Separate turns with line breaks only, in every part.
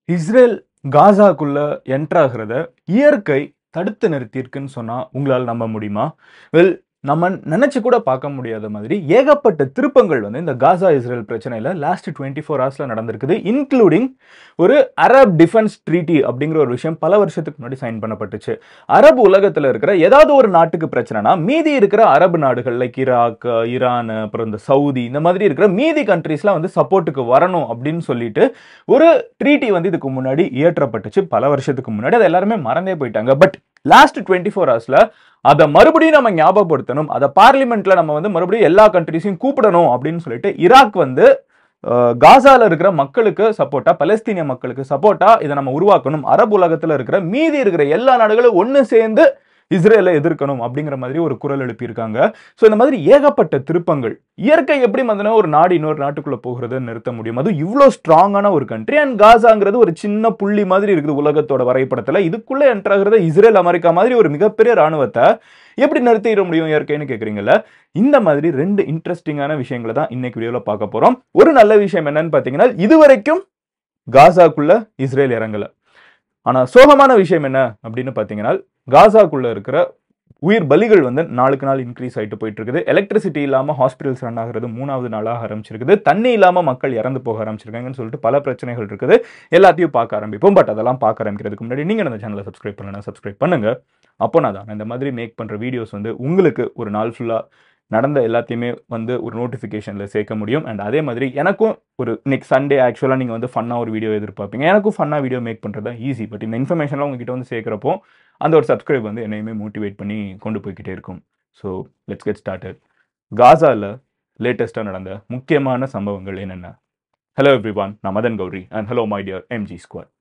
Israel காசாக்குள்ள என்ட்ராகிறத இயற்கை தடுத்து நிறுத்தியிருக்குன்னு சொன்னா உங்களால் நம்ப முடியுமா வெல் நம்ம நினைச்சு கூட பார்க்க முடியாத மாதிரி ஏகப்பட்ட திருப்பங்கள் வந்து இந்த காசா இஸ்ரேல் பிரச்சனையில லாஸ்ட் டுவெண்ட்டி ஃபோர் ஹவர்ஸ்ல நடந்திருக்குது இன்க்ளூடிங் ஒரு அரப் டிஃபென்ஸ் ட்ரீட்டி அப்படிங்கிற ஒரு விஷயம் பல வருஷத்துக்கு முன்னாடி சைன் பண்ணப்பட்டுச்சு அரபு உலகத்துல இருக்கிற ஏதாவது ஒரு நாட்டுக்கு பிரச்சனைனா மீதி இருக்கிற அரபு நாடுகள் லைக் ஈராக் ஈரான் அப்புறம் இந்த சவுதி இந்த மாதிரி இருக்கிற மீதி கண்ட்ரீஸ்லாம் வந்து சப்போர்ட்டுக்கு வரணும் அப்படின்னு சொல்லிட்டு ஒரு ட்ரீட்டி வந்து இதுக்கு முன்னாடி இயற்றப்பட்டுச்சு பல வருஷத்துக்கு முன்னாடி அதை எல்லாருமே மறந்தே போயிட்டாங்க பட் லாஸ்ட் டுவெண்ட்டி ஃபோர் ஹவர்ஸ்ல அதை மறுபடியும் நம்ம ஞாபகப்படுத்தணும் அதை பார்லிமெண்ட்ல நம்ம வந்து மறுபடியும் எல்லா கண்ட்ரிஸையும் கூப்பிடணும் அப்படின்னு சொல்லிட்டு ஈராக் வந்து அஹ், காசால இருக்கிற மக்களுக்கு சப்போர்ட்டா பலஸ்தீனிய மக்களுக்கு சப்போர்ட்டா இதை நம்ம உருவாக்கணும் அரபு உலகத்துல இருக்கிற மீதி இருக்கிற எல்லா நாடுகளும் ஒன்று சேர்ந்து இஸ்ரேலை எதிர்க்கணும் அப்படிங்கிற மாதிரி ஒரு குரல் எழுப்பியிருக்காங்க ஸோ இந்த மாதிரி ஏகப்பட்ட திருப்பங்கள் இயற்கை எப்படி வந்தனா ஒரு நாடு இன்னொரு நாட்டுக்குள்ள போகிறத நிறுத்த முடியும் அது இவ்வளோ ஸ்ட்ராங்கான ஒரு கண்ட்ரி அண்ட் காசாங்கிறது ஒரு சின்ன புள்ளி மாதிரி இருக்குது உலகத்தோட வரைபடத்துல இதுக்குள்ள என்ட்ராகிறத இஸ்ரேல் அமெரிக்கா மாதிரி ஒரு மிகப்பெரிய ராணுவத்தை எப்படி நிறுத்திட முடியும் இயற்கைன்னு கேக்குறீங்கல்ல இந்த மாதிரி ரெண்டு இன்ட்ரெஸ்டிங்கான விஷயங்களை தான் இன்னைக்கு வீடியோல பார்க்க போறோம் ஒரு நல்ல விஷயம் என்னன்னு பாத்தீங்கன்னா இதுவரைக்கும் காசாக்குள்ள இஸ்ரேல் இறங்கல ஆனா சோகமான விஷயம் என்ன அப்படின்னு பாத்தீங்கன்னா காசாக்குள்ள இருக்கிற உயிர் பலிகள் வந்து நாளுக்கு நாள் இன்க்ரீஸ் ஆயிட்டு போயிட்டு இருக்குது எலக்ட்ரிசிட்டி இல்லாம ஹாஸ்பிட்டல்ஸ் ரன் ஆகிறது மூணாவது நாளாக ஆரம்பிச்சிருக்குது தண்ணி இல்லாம மக்கள் இறந்து போக ஆரம்பிச்சிருக்காங்கன்னு சொல்லிட்டு பல பிரச்சனைகள் இருக்குது எல்லாத்தையும் பார்க்க ஆரம்பிப்போம் பட் அதெல்லாம் பார்க்க ஆரம்பிக்கிறதுக்கு முன்னாடி நீங்க இந்த சேனலை சப்ஸ்கிரைப் பண்ணலன்னா சப்ஸ்கிரைப் பண்ணுங்க அப்போ நான் தான் இந்த மாதிரி மேக் பண்ற வீடியோஸ் வந்து உங்களுக்கு ஒரு நாள் ஃபுல்லா நடந்த எல்லாத்தையுமே வந்து ஒரு நோட்டிஃபிகேஷனில் சேர்க்க முடியும் அண்ட் அதே மாதிரி எனக்கும் ஒரு நெக்ஸ்ட் சண்டே ஆக்சுவலாக நீங்கள் வந்து ஃபன்னாக ஒரு வீடியோ எதிர்பார்ப்பீங்க எனக்கும் ஃபன்னாக வீடியோ மேக் பண்ணுறது தான் ஈஸி பட் இந்த இன்ஃபர்மேஷன்லாம் உங்ககிட்ட வந்து சேர்க்குறப்போ அந்த ஒரு சப்ஸ்கிரைப் வந்து என்னையுமே மோட்டிவேட் பண்ணி கொண்டு போய்கிட்டே இருக்கும் ஸோ லெட்ஸ் கெட் ஸ்டார்டட் காசாவில் லேட்டஸ்ட்டாக நடந்த முக்கியமான சம்பவங்கள் என்னென்ன ஹலோ எவ்ரிவான் நான் Madan Gowri and hello my dear MG squad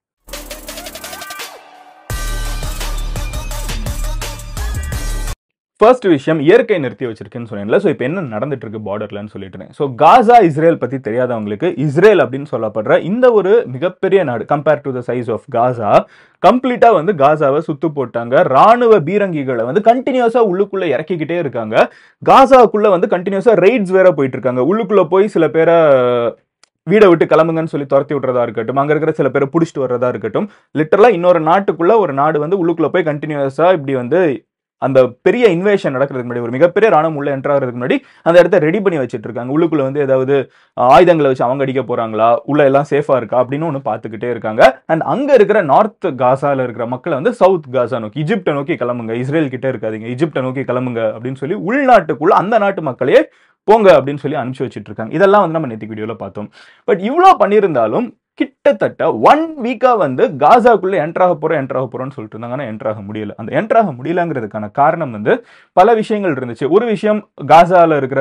first விஷயம் இயற்கை நிறுத்தி வச்சிருக்குன்னு சொன்னேன்ல ஸோ இப்போ என்ன நடந்துட்டு இருக்கு பார்டர்லன்னு சொல்லிட்டு ஸோ காசா இஸ்ரேல் பத்தி தெரியாதவங்களுக்கு இஸ்ரேல் அப்படின்னு சொல்லப்படுற இந்த ஒரு மிகப்பெரிய நாடு compare to the size of Gaza கம்ப்ளீட்டா வந்து காசாவை சுத்து போட்டாங்க ராணுவ பீரங்கிகளை வந்து கண்டினியூஸா உள்ளுக்குள்ள இறக்கிக்கிட்டே இருக்காங்க காசாக்குள்ள வந்து கண்டினியூஸா ரெய்ட்ஸ் வேற போயிட்டு இருக்காங்க உள்ளுக்குள்ள போய் சில பேரை வீடை விட்டு கிளம்புங்கன்னு சொல்லி துரத்தி விட்றதா இருக்கட்டும் அங்க இருக்கிற சில பேரை பிடிச்சிட்டு வர்றதா இருக்கட்டும் லிட்டரலா இன்னொரு நாட்டுக்குள்ள ஒரு நாடு வந்து உள்ளுக்குள்ள போய் கண்டினியூஸா இப்படி வந்து அந்த பெரிய இன்வேஷன் நடக்கிறதுக்கு முன்னாடி ஒரு மிகப்பெரிய ராணுவம் உள்ள என்ட்ராகிறதுக்கு முன்னாடி அந்த இடத்த ரெடி பண்ணி வச்சிட்டு இருக்காங்க உள்ளுக்குள்ள வந்து ஏதாவது அஹ், ஆயுதங்களை வச்சு அவங்க அடிக்க போறாங்களா உள்ள எல்லாம் சேஃபா இருக்கா அப்படின்னு ஒன்று பார்த்துக்கிட்டே இருக்காங்க அண்ட் அங்க இருக்கிற நார்த் காசால இருக்கிற மக்களை வந்து சவுத் காசா நோக்கி இஜிப்டை நோக்கி கிளம்புங்க இஸ்ரேல் கிட்ட இருக்காதீங்க இஜிப்டை நோக்கி கிளம்புங்க அப்படின்னு சொல்லி உள்நாட்டுக்குள்ள அந்த நாட்டு மக்களையே போங்க அப்படின்னு சொல்லி அனுப்பிச்சு வச்சிட்டு இருக்காங்க இதெல்லாம் வந்து நம்ம நேற்று வீடியோல பார்த்தோம் பட் இவ்வளோ பண்ணியிருந்தாலும் கிட்டத்தட்ட ஒன் வீக்கா வந்து காசாக்குள்ள என்ட்ராக போறோம் என்ட்ராக போறோம்னு சொல்லிட்டு இருந்தாங்க ஆனால் என்ட்ராக முடியல அந்த என்ட்ராக முடியலங்கிறதுக்கான காரணம் வந்து பல விஷயங்கள் இருந்துச்சு ஒரு விஷயம் காசால இருக்கிற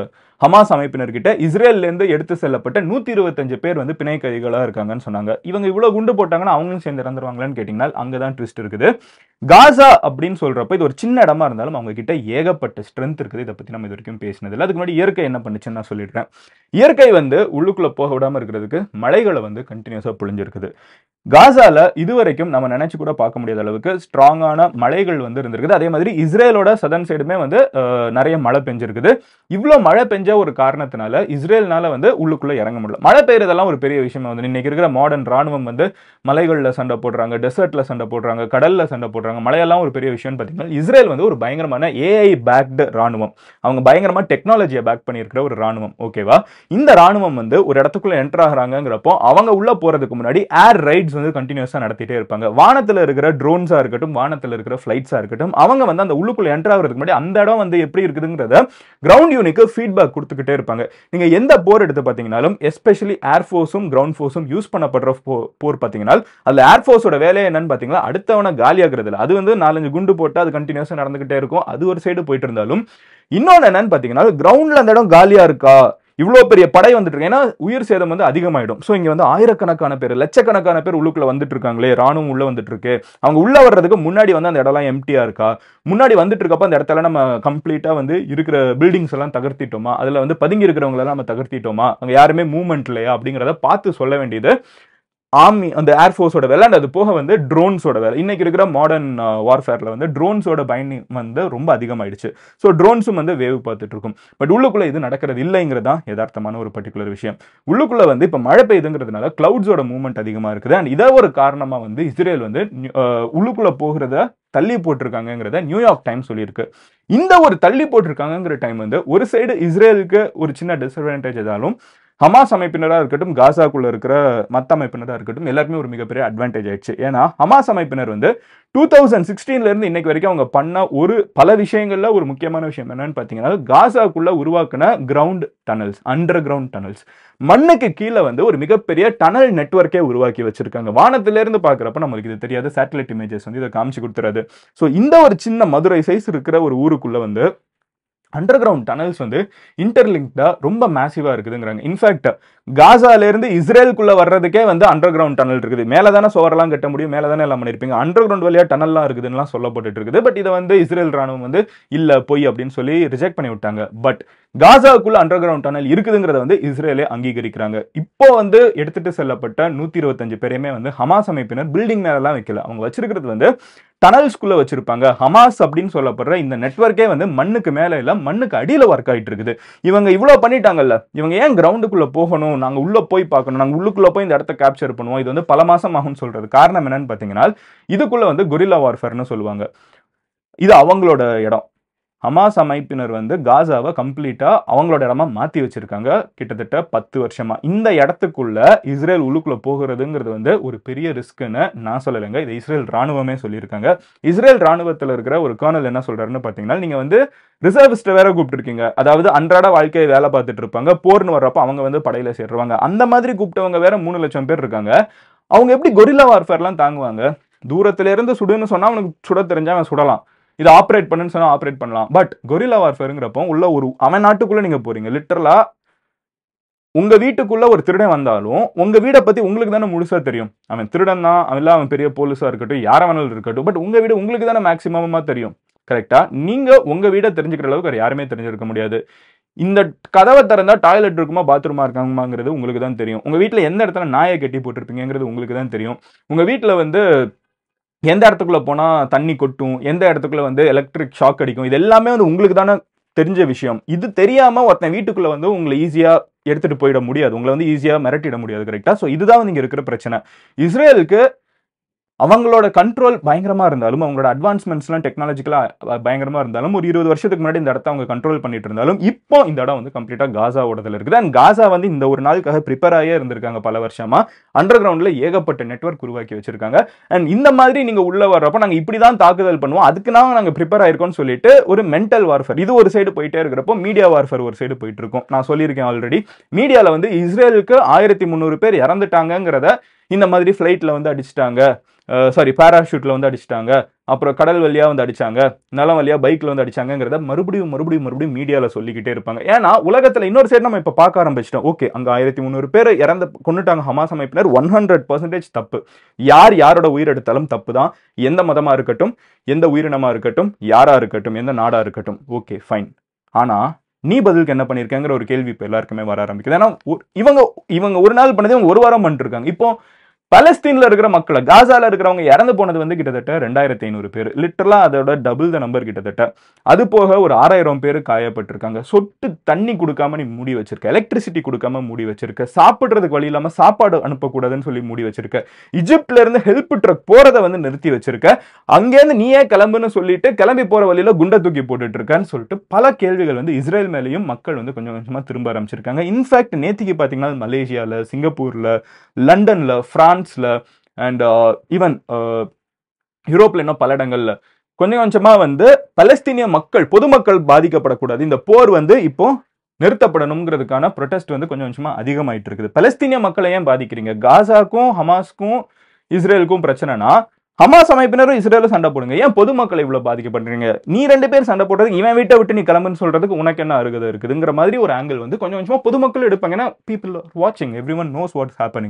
ஹமாஸ் அமைப்பினர்கிட்ட இஸ்ரேல்ல இருந்து எடுத்து செல்லப்பட்ட நூத்தி இருபத்தஞ்சு பேர் வந்து பிணை கைதிகளா இருக்காங்கன்னு சொன்னாங்க இவங்க இவ்வளவு குண்டு போட்டாங்கன்னா அவங்களும் சேர்ந்து இறந்துருவாங்களான்னு கேட்டீங்கன்னா அங்கதான் ட்விஸ்ட் இருக்குது காசா அப்படின்னு சொல்றப்ப இது ஒரு சின்ன இடமா இருந்தாலும் அவங்க கிட்ட ஏகப்பட்ட ஸ்ட்ரென்த் இருக்குது இதை பத்தி நம்ம இது வரைக்கும் பேசினது இல்லை அதுக்கு முன்னாடி இயற்கை என்ன பண்ணுச்சுன்னு நான் சொல்லிடுறேன் இயற்கை வந்து உள்ளுக்குள்ள போக விடாம இருக்கிறதுக்கு மலைகளை வந்து கண்டினியூஸா பொழிஞ்சிருக்குது காசால இதுவரைக்கும் நம்ம நினைச்சு கூட பார்க்க முடியாத அளவுக்கு ஸ்ட்ராங்கான மலைகள் வந்து இருந்திருக்குது அதே மாதிரி இஸ்ரேலோட சதன் சைடுமே வந்து அஹ், நிறைய மழை பெஞ்சிருக்குது இவ்வளோ மழை பெஞ்ச ஒரு காரணத்தினால இஸ்ரேல்னால வந்து உள்ளுக்குள்ள இறங்க முடியல மழை பெய்யறதெல்லாம் ஒரு பெரிய விஷயம் வந்து இன்னைக்கு இருக்கிற மாடர்ன் ராணுவம் வந்து மலைகளில் சண்டை போடுறாங்க டெசர்ட்ல சண்டை போடுறாங்க கடல்ல சண்டை போடுறாங்க மழையெல்லாம் ஒரு பெரிய விஷயம்னு பார்த்தீங்கன்னா இஸ்ரேல் வந்து ஒரு பயங்கரமான ஏஐ பேக்டு ராணுவம் அவங்க பயங்கரமா டெக்னாலஜியை பேக் பண்ணியிருக்கிற ஒரு ராணுவம் ஓகேவா இந்த ராணுவம் வந்து ஒரு இடத்துக்குள்ள என்டர் ஆகுறாங்கிறப்போ அவங்க உள்ள போறதுக்கு முன்னாடி ஏர் ரைட்ஸ் வந்து கண்டினியூஸா நடத்திட்டே இருப்பாங்க வானத்துல இருக்கிற ட்ரோன்ஸா இருக்கட்டும் வானத்துல இருக்கிற ஃபிளைட்ஸா இருக்கட்டும் அவங்க வந்து அந்த உள்ளுக்குள்ள என்டர் ஆகுறதுக்கு முன்னாடி அந்த இடம் வந்து எப்படி இருக்குதுங்கிறத கிரவுண்ட் யூனிக்கு ஃபீட்பேக் கொடுத்துக்கிட்டே இருப்பாங்க நீங்க எந்த போர் எடுத்து பார்த்தீங்கன்னாலும் எஸ்பெஷலி ஏர்ஃபோர்ஸும் கிரவுண்ட் ஃபோர்ஸும் யூஸ் பண்ணப்படுற போ- போர் பார்த்தீங்கன்னா அதுல ஏர்ஃபோர்ஸோட வேலை என்னன்னு பார்த்தீங்கன்னா அடுத்தவனை காலியாகிறது இல்ல அது வந்து நாலஞ்சு குண்டு போட்டு அது கண்டினியூஸா நடந்துகிட்டே இருக்கும் அது ஒரு சைடு போயிட்டு இருந்தாலும் இன்னொன்னு என்னன்னு பார்த்தீங்கன்னா கிரவுண்ட்ல அந்த இடம் காலியா இருக்கா இவ்வளோ பெரிய படை வந்துட்டு இருக்கு ஏன்னா உயிர் சேதம் வந்து அதிகமாயிடும் ஸோ இங்க வந்து ஆயிரக்கணக்கான பேர் லட்சக்கணக்கான பேர் உள்ளுக்குள்ள வந்துட்டு இருக்காங்களே ராணுவம் உள்ள வந்துட்டு இருக்கு அவங்க உள்ள வர்றதுக்கு முன்னாடி வந்து அந்த இடம்லாம் எம்டியா இருக்கா முன்னாடி வந்துட்டு இருக்கப்ப அந்த இடத்துல நம்ம கம்ப்ளீட்டா வந்து இருக்கிற பில்டிங்ஸ் எல்லாம் தகர்த்திட்டோமா அதுல வந்து பதுங்கி இருக்கிறவங்க எல்லாம் நம்ம தகர்த்திட்டோமா அங்க யாருமே மூவ்மெண்ட் இல்லையா அப்படிங்கிறத பார்த்து சொல்ல வேண்டியது ஆர்மி அந்த ஏர்ஃபோர்ஸோட வேலை அண்ட் அது போக வந்து ட்ரோன்ஸோட வேலை இன்னைக்கு இருக்கிற மாடர்ன் வார்ஃபேர்ல வந்து ட்ரோன்ஸோட பயணம் வந்து ரொம்ப அதிகமாயிடுச்சு ஸோ ட்ரோன்ஸும் வந்து வேவு பார்த்துட்டு இருக்கும் பட் உள்ளுக்குள்ள இது நடக்கிறது இல்லைங்கிறது தான் யதார்த்தமான ஒரு பர்டிகுலர் விஷயம் உள்ளுக்குள்ள வந்து இப்போ மழை பெய்யுதுங்கிறதுனால கிளவுட்ஸோட மூவ்மெண்ட் அதிகமாக இருக்குது அண்ட் இதை ஒரு காரணமா வந்து இஸ்ரேல் வந்து அஹ், உள்ளுக்குள்ள போகிறத தள்ளி போட்டிருக்காங்கங்கிறத நியூயார்க் டைம் சொல்லியிருக்கு இந்த ஒரு தள்ளி போட்டிருக்காங்கங்கிற டைம் வந்து ஒரு சைடு இஸ்ரேலுக்கு ஒரு சின்ன டிஸ்அட்வான்டேஜ் ஏதாலும் ஹமாஸ் அமைப்பினராக இருக்கட்டும் காசாக்குள்ள இருக்கிற மத்த அமைப்பினராக இருக்கட்டும் எல்லாருமே ஒரு மிகப்பெரிய அட்வான்டேஜ் ஆயிடுச்சு ஏன்னா ஹமாஸ் அமைப்பினர் வந்து டூ தௌசண்ட் சிக்ஸ்டீன்ல இருந்து இன்னைக்கு வரைக்கும் அவங்க பண்ண ஒரு பல விஷயங்கள்ல ஒரு முக்கியமான விஷயம் என்னன்னு பார்த்தீங்கன்னா காசாக்குள்ள உருவாக்குன ground tunnels under ground tunnels மண்ணுக்கு கீழே வந்து ஒரு மிகப்பெரிய டனல் நெட்வொர்க்கே உருவாக்கி வச்சிருக்காங்க வானத்துல இருந்து பார்க்குறப்ப நம்மளுக்கு இது தெரியாது சேட்டலைட் இமேஜஸ் வந்து இதை காமிச்சு கொடுத்துறாது ஸோ இந்த ஒரு சின்ன மதுரை சைஸ் இருக்கிற ஒரு ஊருக்குள்ள வந்து அண்டர் கிரவுண்ட் டனல்ஸ் வந்து இன்டர்லிங்க்டா ரொம்ப மேசிவா இருக்குதுங்கிறாங்க இன்ஃபேக்ட் காசால இருந்து இஸ்ரேலுக்குள்ள வர்றதுக்கே வந்து அண்டர் கிரவுண்ட் டனல் இருக்குது மேல தானே சுவரெல்லாம் கட்ட முடியும் மேல தானே எல்லாம் பண்ணிருப்பீங்க அண்டர் கிரவுண்ட் வழியா டனல்லாம் இருக்குதுன்னு சொல்லப்பட்டு இருக்குது பட் இதை வந்து இஸ்ரேல் ராணுவம் வந்து இல்ல பொய் அப்படின்னு சொல்லி ரிஜெக்ட் பண்ணி விட்டாங்க பட் காசாவுக்குள்ள அண்டர் கிரவுண்ட் டனல் இருக்குதுங்கிறத வந்து இஸ்ரேலே அங்கீகரிக்கிறாங்க இப்போ வந்து எடுத்துட்டு செல்லப்பட்ட நூத்தி இருபத்தஞ்சு பேரையுமே வந்து ஹமாஸ் அமைப்பினர் பில்டிங் மேலலாம் வைக்கல அவங்க வச்சிருக்கிறது வந்து டனல்ஸ்குள்ள வச்சிருப்பாங்க ஹமாஸ் அப்படின்னு சொல்லப்படுற இந்த நெட்வொர்க்கே வந்து மண்ணுக்கு மேல இல்ல மண்ணுக்கு அடியில ஒர்க் ஆயிட்டு இருக்குது இவங்க இவ்வளவு பண்ணிட்டாங்கல்ல இவங்க ஏன் கிரவுண்டுக்குள்ள போகணும் நாங்க உள்ள போய் பார்க்கணும் நாங்க உள்ளுக்குள்ள போய் இந்த இடத்த கேப்சர் பண்ணுவோம் இது வந்து பல மாசம் ஆகும்னு சொல்றது காரணம் என்னன்னு பாத்தீங்கன்னா இதுக்குள்ள வந்து கொரில்லா வார்ஃபேர்னு சொல்லுவாங்க இது அவங்களோட இடம் ஹமாஸ் அமைப்பினர் வந்து காசாவை கம்ப்ளீட்டா அவங்களோட இடமா மாத்தி வச்சிருக்காங்க கிட்டத்தட்ட பத்து வருஷமா இந்த இடத்துக்குள்ள இஸ்ரேல் உள்ளுக்குள்ள போகிறதுங்கிறது வந்து ஒரு பெரிய ரிஸ்க்னு நான் சொல்லலைங்க இது இஸ்ரேல் ராணுவமே சொல்லியிருக்காங்க இஸ்ரேல் ராணுவத்தில் இருக்கிற ஒரு கர்னல் என்ன சொல்றாருன்னு பார்த்தீங்கன்னா நீங்க வந்து ரிசர்விஸ்ட்டை வேற கூப்பிட்டுருக்கீங்க அதாவது அன்றாட வாழ்க்கையை வேலை பார்த்துட்டு இருப்பாங்க போர்னு வர்றப்ப அவங்க வந்து படையில சேருவாங்க அந்த மாதிரி கூப்பிட்டவங்க வேற மூணு லட்சம் பேர் இருக்காங்க அவங்க எப்படி கொரில்லா வார்ஃபேர்லாம் தாங்குவாங்க தூரத்துல இருந்து சுடுன்னு சொன்னா அவனுக்கு சுட தெரிஞ்சா அவன் சுடலாம் இதை ஆப்ரேட் பண்ணுன்னு சொன்னா ஆப்ரேட் பண்ணலாம் பட் கொரில்லா வார்ஃபேருங்கிறப்போ உள்ள ஒரு அவன் நாட்டுக்குள்ள நீங்க போறீங்க லிட்டரலா உங்க வீட்டுக்குள்ள ஒரு திருடன் வந்தாலும் உங்க வீடை பத்தி உங்களுக்கு தானே முழுசா தெரியும் அவன் திருடன் தான் அவன் இல்ல அவன் பெரிய போலீஸா இருக்கட்டும் யார வேணாலும் இருக்கட்டும் பட் உங்க வீடு உங்களுக்கு தானே மேக்சிமமா தெரியும் கரெக்டா நீங்க உங்க வீடை தெரிஞ்சுக்கிற அளவுக்கு வேற யாருமே தெரிஞ்சிருக்க முடியாது இந்த கதவை திறந்தா டாய்லெட் இருக்குமா பாத்ரூமா இருக்காங்களாங்கிறது உங்களுக்கு தான் தெரியும் உங்க வீட்ல எந்த இடத்துல நாயை கட்டி போட்டிருப்பீங்கிறது உங்களுக்கு தான் தெரியும் உங்க வீட்ல வந்து எந்த இடத்துக்குள்ள போனா தண்ணி கொட்டும் எந்த இடத்துக்குள்ள வந்து எலக்ட்ரிக் ஷாக் அடிக்கும் இது எல்லாமே வந்து உங்களுக்கு தானே தெரிஞ்ச விஷயம் இது தெரியாம ஒருத்தன் வீட்டுக்குள்ள வந்து உங்களை ஈஸியா எடுத்துட்டு போயிட முடியாது உங்களை வந்து ஈஸியா மிரட்டிட முடியாது கரெக்டா ஸோ இதுதான் வந்து இங்க இருக்கிற பிரச்சனை இஸ்ரேலுக்கு அவங்களோட கண்ட்ரோல் பயங்கரமா இருந்தாலும் அவங்களோட அட்வான்ஸ்மெண்ட்ஸ்லாம் டெக்னாலஜிக்கலா பயங்கரமா இருந்தாலும் ஒரு இருபது வருஷத்துக்கு முன்னாடி இந்த இடத்த அவங்க கண்ட்ரோல் பண்ணிட்டு இருந்தாலும் இப்போ இந்த இடம் வந்து கம்ப்ளீட்டா காசாவோடதுல இருக்குது அண்ட் காசா வந்து இந்த ஒரு நாளுக்காக ப்ரிப்பேர் ஆகியே இருந்திருக்காங்க பல வருஷமா அண்டர் கிரவுண்ட்ல ஏகப்பட்ட நெட்வொர்க் உருவாக்கி வச்சிருக்காங்க அண்ட் இந்த மாதிரி நீங்க உள்ள வர்றப்ப நாங்க இப்படிதான் தாக்குதல் பண்ணுவோம் அதுக்கு நாங்க நாங்க ப்ரிப்பேர் ஆயிருக்கோம்னு சொல்லிட்டு ஒரு மென்டல் வார்ஃபேர் இது ஒரு சைடு போயிட்டே இருக்கிறப்போ மீடியா வார்ஃபேர் ஒரு சைடு போயிட்டு இருக்கும் நான் சொல்லியிருக்கேன் ஆல்ரெடி மீடியால வந்து இஸ்ரேலுக்கு ஆயிரத்தி முந்நூறு பேர் இறந்துட்டாங்கங்கிறத இந்த மாதிரி ஃப்ளைட்ல வந்து அடிச்சிட்டாங்க சாரி பேராஷூட்ல வந்து அடிச்சிட்டாங்க அப்புறம் கடல் வழியா வந்து அடிச்சாங்க நிலம் வழியா பைக்ல வந்து அடிச்சாங்கங்கிறத மறுபடியும் மறுபடியும் மறுபடியும் மீடியால சொல்லிக்கிட்டே இருப்பாங்க ஏன்னா உலகத்துல இன்னொரு சைடு நம்ம இப்ப பார்க்க ஆரம்பிச்சிட்டோம் ஓகே அங்க ஆயிரத்தி முந்நூறு பேர் இறந்து கொண்டுட்டாங்க ஹமாஸ் அமைப்பினர் ஒன் ஹண்ட்ரட் பர்சன்டேஜ் தப்பு யார் யாரோட உயிர் எடுத்தாலும் தப்பு தான் எந்த மதமா இருக்கட்டும் எந்த உயிரினமா இருக்கட்டும் யாரா இருக்கட்டும் எந்த நாடா இருக்கட்டும் ஓகே ஃபைன் ஆனா நீ பதிலுக்கு என்ன பண்ணிருக்கேங்கிற ஒரு கேள்வி இப்போ எல்லாருக்குமே வர ஆரம்பிக்குது ஏன்னா ஒ- இவங்க இவங்க ஒரு நாள் பண்ணது இவங்க ஒரு வாரம் பண்ணிட்டு இருக்காங்க இப்போ பலஸ்தீன்ல இருக்கிற மக்களை காசால இருக்கிறவங்க இறந்து போனது வந்து கிட்டத்தட்ட ரெண்டாயிரத்தி ஐநூறு பேர் லிட்டரலா அதோட டபுள் த நம்பர் கிட்டத்தட்ட அது போக ஒரு ஆறாயிரம் பேர் காயப்பட்டிருக்காங்க சொட்டு தண்ணி கொடுக்காம நீ மூடி வச்சிருக்க எலக்ட்ரிசிட்டி கொடுக்காம மூடி வச்சிருக்க சாப்பிடுறதுக்கு வழி இல்லாம சாப்பாடு அனுப்பக்கூடாதுன்னு சொல்லி மூடி வச்சிருக்க இஜிப்ட்ல இருந்து ஹெல்ப் ட்ரக் போறதை வந்து நிறுத்தி வச்சிருக்க அங்கேருந்து நீயே கிளம்புன்னு சொல்லிட்டு கிளம்பி போற வழியில குண்டை தூக்கி போட்டுட்டு இருக்கன்னு சொல்லிட்டு பல கேள்விகள் வந்து இஸ்ரேல் மேலேயும் மக்கள் வந்து கொஞ்சம் கொஞ்சமா திரும்ப ஆரம்பிச்சிருக்காங்க இன்ஃபேக்ட் நேத்திக்கு பாத்தீங்கன்னா மலேசியால சிங்கப்பூர்ல லண்டன்ல பிரான்ஸ்ல அண்ட் ஈவன் யூரோப்ல இன்னும் பல இடங்கள்ல கொஞ்சம் கொஞ்சமா வந்து பலஸ்தீனிய மக்கள் பொதுமக்கள் பாதிக்கப்படக்கூடாது இந்த போர் வந்து இப்போ நிறுத்தப்படணுங்கிறதுக்கான ப்ரொடெஸ்ட் வந்து கொஞ்சம் கொஞ்சமா அதிகமாயிட்டு இருக்குது பலஸ்தீனிய மக்களை ஏன் பாதிக்கிறீங்க காசாக்கும் ஹமாஸ்க்கும் இஸ்ரேலுக்கும் பிரச்சனைனா ஹமாஸ் அமைப்பினரும் இஸ்ரேலும் சண்டை போடுங்க ஏன் பொதுமக்களை இவ்வளவு பாதிக்கப்படுறீங்க நீ ரெண்டு பேர் சண்டை போடுறதுக்கு இவன் வீட்டை விட்டு நீ கிளம்புன்னு சொல்றதுக்கு உனக்கு என்ன அருகதை இருக்குதுங்கிற மாதிரி ஒரு ஆங்கிள் வந்து கொஞ்சம் கொஞ்சமா பொதுமக்கள் எடுப்பாங்க ஏன்னா பீப்புள் வாட்சிங் every one knows what's happening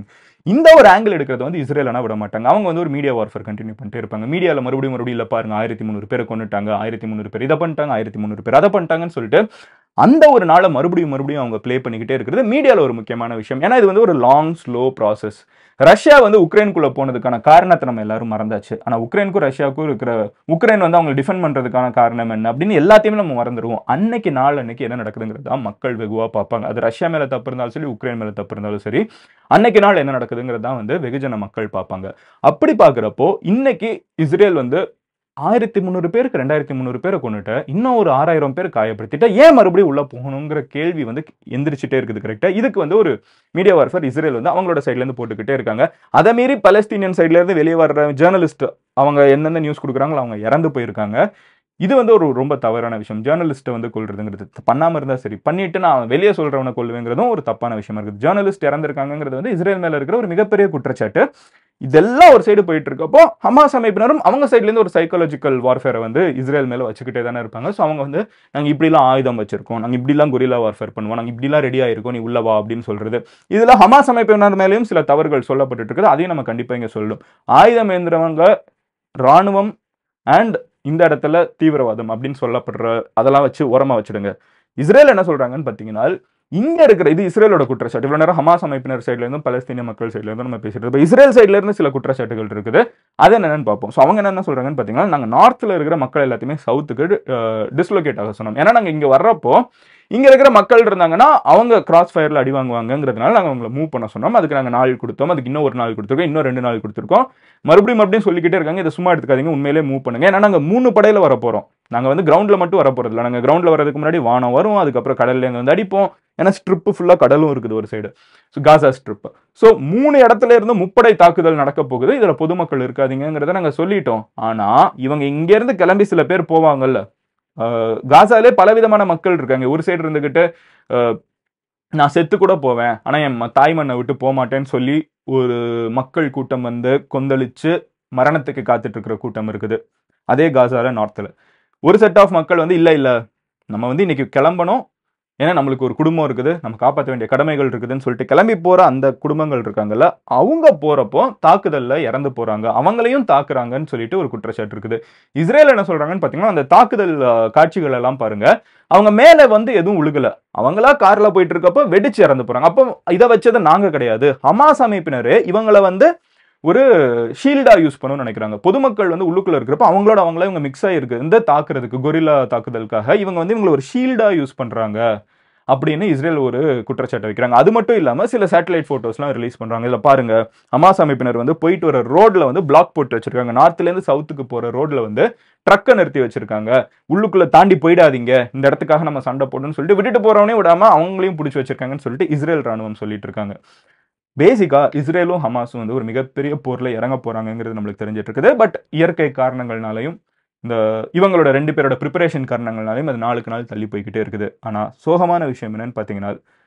இந்த ஒரு ஆங்கிள் எடுக்கிறது வந்து இஸ்ரேல் விட மாட்டாங்க அவங்க வந்து ஒரு மீடியா வார்ஃபேர் கண்டினியூ பண்ணிட்டே இருப்பாங்க மீடியாவில் மறுபடியும் மறுபடியும் இல்லை பாருங்க ஆயிரத்தி முந்நூறு பேரை கொண்டுட்டாங்க ஆயிரத்தி முந்நூறு பேர் இதை பண்ணிட்டாங்க ஆயிரத்தி முந்நூறு பேர் அதை பண்ணிட்டாங்கன்னு சொல்லிட்டு அந்த ஒரு நாளை மறுபடியும் மறுபடியும் அவங்க ப்ளே பண்ணிக்கிட்டே இருக்கிறது மீடியாவில் ஒரு முக்கியமான விஷயம் ஏன்னா இது வந்து ஒரு லாங் ஸ்லோ ப்ராசஸ் ரஷ்யா வந்து உக்ரைனுக்குள்ள போனதுக்கான காரணத்தை நம்ம எல்லாரும் மறந்தாச்சு ஆனா உக்ரைனுக்கும் ரஷ்யாவுக்கும் இருக்கிற உக்ரைன் வந்து அவங்க டிஃபெண்ட் பண்றதுக்கான காரணம் என்ன அப்படின்னு எல்லாத்தையுமே நம்ம மறந்துடுவோம் அன்னைக்கு நாள் அன்னைக்கு என்ன நடக்குதுங்கிறது தான் மக்கள் வெகுவா பார்ப்பாங்க அது ரஷ்யா மேல தப்பு இருந்தாலும் சரி உக்ரைன் மேல தப்பு இருந்தாலும் சரி அன்னைக்கு நாள் என்ன நடக்குதுங்கிறது தான் வந்து வெகுஜன மக்கள் பார்ப்பாங்க அப்படி பார்க்குறப்போ இன்னைக்கு இஸ்ரேல் வந்து ஆயிரத்தி முந்நூறு பேருக்கு ரெண்டாயிரத்தி முந்நூறு பேரை கொண்டுட்டு இன்னும் ஒரு ஆறாயிரம் பேர் காயப்படுத்திட்டா ஏன் மறுபடியும் உள்ள போகணுங்கிற கேள்வி வந்து எந்திரிச்சிட்டே இருக்குது கரெக்டா இதுக்கு வந்து ஒரு மீடியா வார்ஃபர் இஸ்ரேல் வந்து அவங்களோட சைட்ல இருந்து போட்டுக்கிட்டே இருக்காங்க அதை மீறி பலஸ்தீனியன் சைட்ல இருந்து வெளியே வர்ற ஜேர்னலிஸ்ட் அவங்க எந்தெந்த நியூஸ் கொடுக்குறாங்களோ அவங்க இறந்து போயிருக்காங்க இது வந்து ஒரு ரொம்ப தவறான விஷயம் ஜேர்னலிஸ்ட்டை வந்து கொள்றதுங்கிறது பண்ணாம இருந்தா சரி பண்ணிட்டு நான் வெளியே சொல்றவனை கொள்வேங்கிறதும் ஒரு தப்பான விஷயமா இருக்குது ஜேர்னலிஸ்ட் இறந்திருக்காங்கிறது வந்து இஸ்ரேல் மேல இருக்கிற ஒரு மிகப்பெரிய குற்றச்சாட்டு இதெல்லாம் ஒரு சைடு போயிட்டு இருக்கப்போ ஹமாஸ் அமைப்பினரும் அவங்க சைட்ல இருந்து ஒரு சைக்காலஜிக்கல் வார்ஃபேரை வந்து இஸ்ரேல் மேல வச்சுக்கிட்டே தானே இருப்பாங்க ஸோ அவங்க வந்து நாங்க இப்படிலாம் ஆயுதம் வச்சிருக்கோம் நாங்க இப்படிலாம் கொரில்லா வார்ஃபேர் பண்ணுவோம் நாங்க இப்படிலாம் ரெடி ஆயிருக்கோம் நீ உள்ள வா அப்படின்னு சொல்றது இதுல ஹமாஸ் அமைப்பினர் மேலேயும் சில தவறுகள் சொல்லப்பட்டு இருக்குது அதையும் நம்ம கண்டிப்பா இங்க சொல்லணும் ஆயுதம் ஏந்திரவங்க ராணுவம் அண்ட் இந்த இடத்துல தீவிரவாதம் அப்படின்னு சொல்லப்படுற அதெல்லாம் வச்சு உரமா வச்சிடுங்க இஸ்ரேல் என்ன சொல்றாங்கன்னு பாத்தீங்கன்னா இங்க இருக்கிற இது இஸ்ரேலோட குற்றச்சாட்டு இவ்வளவு நேரம் ஹமாஸ் அமைப்பினர் சைட்ல இருந்தும் பலஸ்தீனிய மக்கள் சைட்ல இருந்தும் நம்ம பேசிட்டு இப்போ இஸ்ரேல் சைட்ல இருந்து சில குற்றச்சாட்டுகள் இருக்குது அது என்னன்னு பார்ப்போம் ஸோ அவங்க என்ன சொல்றாங்கன்னு பாத்தீங்கன்னா நாங்க நார்த்ல இருக்கிற மக்கள் எல்லாத்தையுமே சவுத்துக்கு டிஸ்லோகேட் ஆக சொன்னோம் ஏன்னா நாங்க இங்க வர்றப்போ இங்க இருக்கிற மக்கள் இருந்தாங்கன்னா அவங்க கிராஸ் ஃபயர்ல அடி வாங்குவாங்கங்கிறதுனால நாங்க அவங்களை மூவ் பண்ண சொன்னோம் அதுக்கு நாங்க நாள் கொடுத்தோம் அதுக்கு இன்னும் ஒரு நாள் கொடுத்துருக்கோம் இன்னும் ரெண்டு நாள் கொடுத்துருக்கோம் மறுபடியும் மறுபடியும் சொல்லிக்கிட்டே இருக்காங்க இதை சும்மா எடுத்துக்காதீங்க உண்மையிலே மூவ் பண்ணுங்க ஏன்னா நாங்க மூணு படையில வர போறோம் நாங்க வந்து கிரவுண்ட்ல மட்டும் வர போறது இல்லை நாங்க கிரவுண்ட்ல வரதுக்கு முன்னாடி வானம் வரும் அதுக்கப்புறம் கடல்ல எங்க வந்து அடிப்போம் ஏன்னா ஸ்ட்ரிப்பு ஃபுல்லா கடலும் இருக்குது ஒரு side so Gaza strip so மூணு இடத்துல இருந்து முப்படை தாக்குதல் நடக்க போகுது இதுல பொதுமக்கள் இருக்காதீங்கிறத நாங்க சொல்லிட்டோம் ஆனா இவங்க இங்க இருந்து கிளம்பி சில பேர் போவாங்கல்ல அஹ் காசாலே பலவிதமான மக்கள் இருக்காங்க ஒரு சைடு இருந்துகிட்டு அஹ் நான் செத்து கூட போவேன் ஆனா என் ம- தாய் மண்ணை விட்டு போக மாட்டேன்னு சொல்லி ஒரு மக்கள் கூட்டம் வந்து கொந்தளிச்சு மரணத்துக்கு காத்துட்டு இருக்கிற கூட்டம் இருக்குது அதே காசால நார்த்தில் ஒரு செட் ஆஃப் மக்கள் வந்து இல்ல இல்ல நம்ம வந்து இன்னைக்கு கிளம்பணும் ஏன்னா நம்மளுக்கு ஒரு குடும்பம் இருக்குது நம்ம காப்பாற்ற வேண்டிய கடமைகள் இருக்குதுன்னு சொல்லிட்டு கிளம்பி போற அந்த குடும்பங்கள் இருக்காங்கல்ல அவங்க போறப்போ தாக்குதல்ல இறந்து போறாங்க அவங்களையும் தாக்குறாங்கன்னு சொல்லிட்டு ஒரு குற்றச்சாட்டு இருக்குது இஸ்ரேல் என்ன சொல்றாங்கன்னு பாத்தீங்கன்னா அந்த தாக்குதல் அஹ், காட்சிகள் எல்லாம் பாருங்க அவங்க மேல வந்து எதுவும் உழுகல அவங்களா கார்ல போயிட்டு இருக்கப்போ வெடிச்சு இறந்து போறாங்க அப்போ இதை வச்சது நாங்க கிடையாது ஹமாஸ் அமைப்பினரே இவங்களை வந்து ஒரு ஷீல்டா யூஸ் பண்ணணும்னு நினைக்கிறாங்க பொதுமக்கள் வந்து உள்ளுக்குள்ள இருக்கிறப்ப அவங்களோட அவங்கள இவங்க மிக்ஸ் ஆயிருக்கு இந்த தாக்குறதுக்கு கொரில்லா தாக்குதலுக்காக இவங்க வந்து இவங்களை ஒரு ஷீல்டா யூஸ் பண்றாங்க அப்படின்னு இஸ்ரேல் ஒரு குற்றச்சாட்டை வைக்கிறாங்க அது மட்டும் இல்லாம சில சேட்டலைட் போட்டோஸ்லாம் ரிலீஸ் பண்றாங்க இதுல பாருங்க ஹமாஸ் அமைப்பினர் வந்து போயிட்டு வர ரோட்ல வந்து பிளாக் போட்டு வச்சிருக்காங்க நார்த்ல இருந்து சவுத்துக்கு போற ரோட்ல வந்து ட்ரக்கை நிறுத்தி வச்சிருக்காங்க உள்ளுக்குள்ள தாண்டி போயிடாதீங்க இந்த இடத்துக்காக நம்ம சண்டை போடணும்னு சொல்லிட்டு விட்டுட்டு போறவனே விடாம அவங்களையும் பிடிச்சி வச்சிருக்காங்கன்னு சொல்லிட்டு இஸ்ரேல் ராணுவம் சொல்லிட்டு இருக்காங்க பேசிக்கா இஸ்ரேலும் ஹமாஸும் வந்து ஒரு மிகப்பெரிய போர்ல இறங்க போறாங்கங்கிறது நம்மளுக்கு தெரிஞ்சிட்டு இருக்குது பட் இயற்கை காரணங்கள்னாலையும் இந்த இவங்களோட ரெண்டு பேரோட ப்ரிப்பரேஷன் காரணங்கள்னாலையும் அது நாளுக்கு நாள் தள்ளி போய்கிட்டே இருக்குது ஆனா சோகமான விஷயம் என்னன்னு பாத்தீங்கன்னா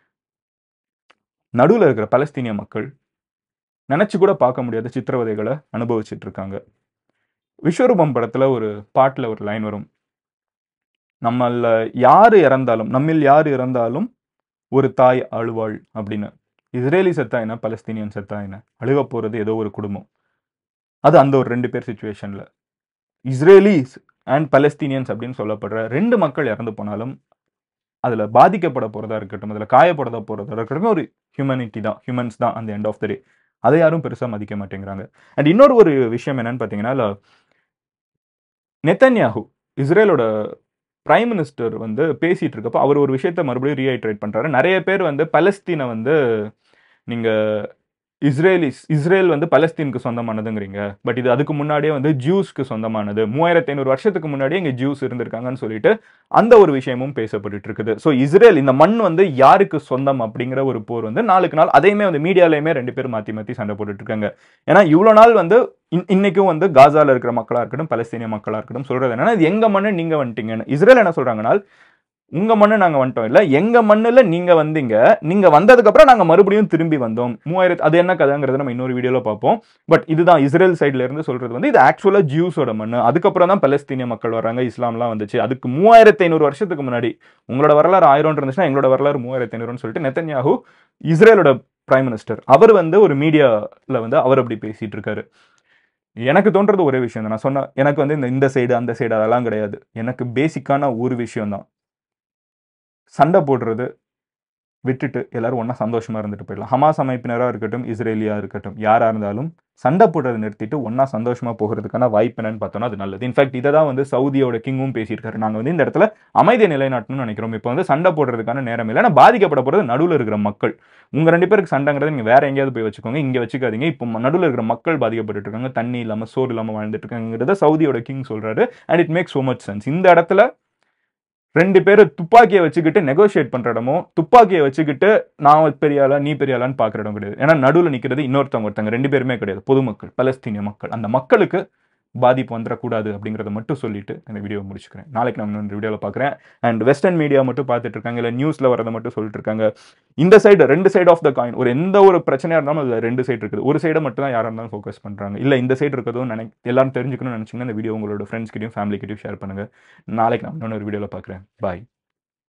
நடுவுல இருக்கிற பலஸ்தீனிய மக்கள் நினைச்சு கூட பார்க்க முடியாத சித்திரவதைகளை அனுபவிச்சுட்டு இருக்காங்க விஸ்வரூபம் படத்துல ஒரு பாட்டுல ஒரு லைன் வரும் நம்மள யாரு இறந்தாலும் நம்மில் யார் இறந்தாலும் ஒரு தாய் அழுவாள் அப்படின்னு இஸ்ரேலி செத்தா என்ன பலஸ்தீனியன் செத்தா என்ன அழுக போறது ஏதோ ஒரு குடும்பம் அது அந்த ஒரு ரெண்டு பேர் சுச்சுவேஷன்ல இஸ்ரேலிஸ் அண்ட் பலஸ்தீனியன்ஸ் அப்படின்னு சொல்லப்படுற ரெண்டு மக்கள் இறந்து போனாலும் அதுல பாதிக்கப்பட போறதா இருக்கட்டும் அதுல காயப்பட போறதா இருக்கட்டும் ஒரு ஹியூமனிட்டி தான் ஹியூமன்ஸ் தான் அந்த எண்ட் ஆஃப் த டே அதை யாரும் பெருசா மதிக்க மாட்டேங்கிறாங்க அண்ட் இன்னொரு ஒரு விஷயம் என்னன்னு பாத்தீங்கன்னா நெத்தன்யாஹு இஸ்ரேலோட பிரைம் மினிஸ்டர் வந்து பேசிட்டு இருக்கப்போ அவர் ஒரு விஷயத்த மறுபடியும் ரீஐட்ரேட் பண்றாரு நிறைய பேர் வந்து பலஸ்தீனை வந்து நீங்க இஸ்ரேலிஸ் இஸ்ரேல் வந்து பலஸ்தீனுக்கு சொந்தமானதுங்கிறீங்க பட் இது அதுக்கு முன்னாடியே வந்து ஜூஸ்க்கு சொந்தமானது மூவாயிரத்தி ஐநூறு வருஷத்துக்கு முன்னாடியே இங்க ஜூஸ் இருந்திருக்காங்கன்னு சொல்லிட்டு அந்த ஒரு விஷயமும் பேசப்பட்டுட்டு இருக்குது ஸோ இஸ்ரேல் இந்த மண் வந்து யாருக்கு சொந்தம் அப்படிங்கிற ஒரு போர் வந்து நாளுக்கு நாள் அதையுமே வந்து மீடியாலையுமே ரெண்டு பேரும் மாத்தி மாத்தி சண்டை போட்டுட்டு இருக்காங்க ஏன்னா இவ்வளவு நாள் வந்து இன்- இன்னைக்கும் வந்து காசால இருக்கிற மக்களா இருக்கட்டும் பலஸ்தீனிய மக்களா இருக்கட்டும் சொல்றது என்னன்னா இது எங்க மண்ணு நீங்க வந்துட்டீங்கன்னு இஸ்ரேல் என்ன சொல்றாங்கன்னா உங்க மண்ணு நாங்க வந்துட்டோம் இல்ல எங்க மண்ணுல நீங்க வந்தீங்க நீங்க வந்ததுக்கு அப்புறம் நாங்க மறுபடியும் திரும்பி வந்தோம் மூவாயிரத்து அது என்ன கதைங்கிறத நம்ம இன்னொரு வீடியோல பார்ப்போம் பட் இதுதான் இஸ்ரேல் சைடுல இருந்து சொல்றது வந்து இது ஆக்சுவலா ஜூஸோட மண்ணு அதுக்கப்புறம் தான் பலஸ்தீனிய மக்கள் வராங்க இஸ்லாம்லாம் வந்துச்சு அதுக்கு மூவாயிரத்தி ஐநூறு வருஷத்துக்கு முன்னாடி உங்களோட வரலாறு ஆயிரம் இருந்துச்சுன்னா எங்களோட வரலாறு மூவாயிரத்தி ஐநூறுன்னு சொல்லிட்டு நெத்தன்யாஹு இஸ்ரேலோட பிரைம் மினிஸ்டர் அவர் வந்து ஒரு மீடியாவில் வந்து அவர் அப்படி பேசிட்டு இருக்காரு எனக்கு தோன்றது ஒரே விஷயம் தான் நான் சொன்ன எனக்கு வந்து இந்த இந்த சைடு அந்த சைடு அதெல்லாம் கிடையாது எனக்கு பேசிக்கான ஒரு விஷயம் தான் சண்டை போடுறது விட்டுட்டு எல்லாரும் ஒன்றா சந்தோஷமா இருந்துட்டு போயிடலாம் ஹமாஸ் அமைப்பினராக இருக்கட்டும் இஸ்ரேலியா இருக்கட்டும் யாராக இருந்தாலும் சண்டை போடுறதை நிறுத்திட்டு ஒன்றா சந்தோஷமா போகிறதுக்கான வாய்ப்பு என்னன்னு பார்த்தோம்னா அது நல்லது இன்ஃபேக்ட் இதை தான் வந்து சவுதியோட கிங்கும் பேசியிருக்காரு நாங்கள் வந்து இந்த இடத்துல அமைதியை நிலைநாட்டணும்னு நினைக்கிறோம் இப்போ வந்து சண்டை போடுறதுக்கான நேரம் இல்லை ஆனால் பாதிக்கப்பட போகிறது நடுவில் இருக்கிற மக்கள் உங்க ரெண்டு பேருக்கு சண்டைங்கிறத நீங்க வேற எங்கேயாவது போய் வச்சுக்கோங்க இங்க வச்சுக்காதீங்க இப்போ நடுவில் இருக்கிற மக்கள் பாதிக்கப்பட்டு இருக்காங்க தண்ணி இல்லாம சோறு இல்லாம வாழ்ந்துட்டு இருக்காங்கிறத சவுதியோட கிங் சொல்றாரு and it make so much sense இந்த இடத்துல ரெண்டு பேர் துப்பாக்கியை வச்சுக்கிட்டு நெகோஷியேட் பண்ற இடமும் துப்பாக்கியை வச்சுக்கிட்டு நான் பெரிய ஆளா நீ பெரிய ஆளான்னு பாக்குற இடம் கிடையாது ஏன்னா நடுவில் நிக்கிறது இன்னொருத்தவங்க ஒருத்தவங்க ரெண்டு பேருமே கிடையாது பொதுமக்கள் பலஸ்தீனிய மக்கள் அந்த மக்களுக்கு பாதிப்பு வந்துடக்கூடாது அப்படிங்கிறத மட்டும் சொல்லிட்டு இந்த வீடியோ முடிச்சுக்கிறேன் நாளைக்கு நான் இன்னொரு வீடியோவில் பார்க்குறேன் அண்ட் வெஸ்டர்ன் மீடியா மட்டும் பார்த்துட்டு இருக்காங்க இல்லை நியூஸில் வரதை மட்டும் சொல்லிட்டு இருக்காங்க இந்த சைடு ரெண்டு சைடு ஆஃப் த காயின் ஒரு எந்த ஒரு பிரச்சனையாக இருந்தாலும் அதில் ரெண்டு சைடு இருக்குது ஒரு சைடை மட்டும் தான் யாராக இருந்தாலும் ஃபோக்கஸ் பண்ணுறாங்க இல்லை இந்த சைடு இருக்கிறதும் நினை எல்லாரும் தெரிஞ்சுக்கணும்னு நினச்சிங்கன்னா இந்த வீடியோ உங்களோட ஃப்ரெண்ட்ஸ் கிட்டையும் ஃபேமிலி கிட்டையும் ஷேர் பண்ணுங்கள் நாளைக்கு நான் இன்னொரு வீடியோவில் பார்க்குறேன் பாய்